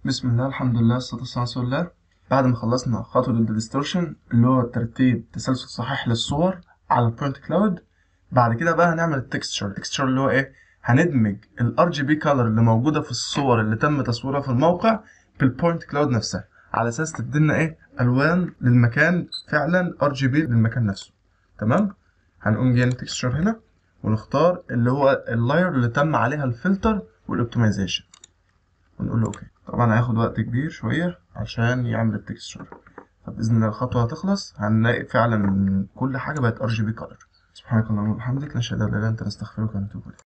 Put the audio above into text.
بسم الله الحمد لله الصلاة والسلام على رسول الله بعد ما خلصنا خطوة الديستورشن اللي هو ترتيب تسلسل صحيح للصور على البوينت كلاود بعد كده بقى هنعمل التكستشر التكستشر اللي هو ايه هندمج الار جي بي كولر اللي موجودة في الصور اللي تم تصويرها في الموقع بالبوينت كلاود نفسها على اساس تدينا ايه الوان للمكان فعلا ار جي بي للمكان نفسه تمام هنقوم جايين التكستشر هنا ونختار اللي هو اللاير اللي تم عليها الفلتر والاوبتمايزيشن ونقول له اوكي طبعا هياخد وقت كبير شوية عشان يعمل التكستشر فبإذن الله الخطوة هتخلص هنلاقي فعلا كل حاجة بقت ار جي بي كولر سبحانك اللهم وبحمدك نشهد ان لا اله الا انت نستغفرك ونتوب اليك